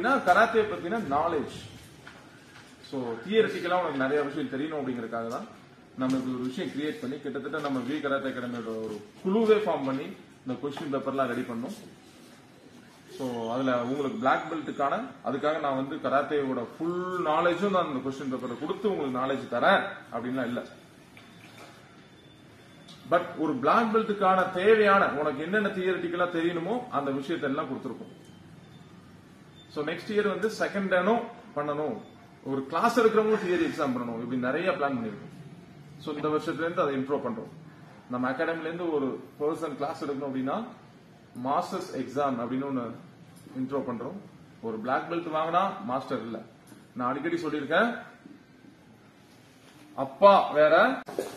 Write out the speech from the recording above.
அப்படின்னா கராத்தே பத்தின knowledge so தியரட்டிக்கலா உனக்கு நிறைய விஷயம் தெரியணும் அப்படிங்கறதுக்காக தான் நம்ம இப்படி ஒரு விஷயம் கிரியேட் பண்ணி கிட்டத்தட்ட நம்ம வி கராத்தே அகாடமியோட ஒரு குழுவே ஃபார்ம் பண்ணி இந்த கொஸ்டின் பேப்பர்லாம் ரெடி பண்ணோம் ஸோ அதுல உங்களுக்கு பிளாக் பெல்ட்டுக்கான அதுக்காக நான் வந்து கராத்தேயோட ஃபுல் நாலேஜும் நான் இந்த கொஸ்டின் பேப்பரை கொடுத்து உங்களுக்கு நாலேஜ் தரேன் அப்படின்லாம் இல்லை பட் ஒரு பிளாக் பெல்ட்டுக்கான தேவையான உனக்கு என்னென்ன தியரட்டிக்கலா தெரியணுமோ அந்த விஷயத்தை எல்லாம் கொடுத்துருக்கோம் ஸோ நெக்ஸ்ட் இயர் வந்து செகண்ட் டேனும் பண்ணணும் ஒரு கிளாஸ் எடுக்கிறவங்களும் தியரி எக்ஸாம் பண்ணணும் இப்படி நிறைய பிளான் பண்ணிருக்கோம் ஸோ இந்த வருஷத்துல இருந்து அதை இம்ப்ரூவ் பண்றோம் நம்ம அகாடமில இருந்து ஒரு பர்சன் கிளாஸ் எடுக்கணும் அப்படின்னா மாஸ்டர்ஸ் எக்ஸாம் அப்படின்னு ஒன்று இன்ட்ரோ பண்றோம் ஒரு பிளாக் பெல்ட் வாங்கினா மாஸ்டர் இல்ல நான் அடிக்கடி சொல்லியிருக்கேன் அப்பா வேற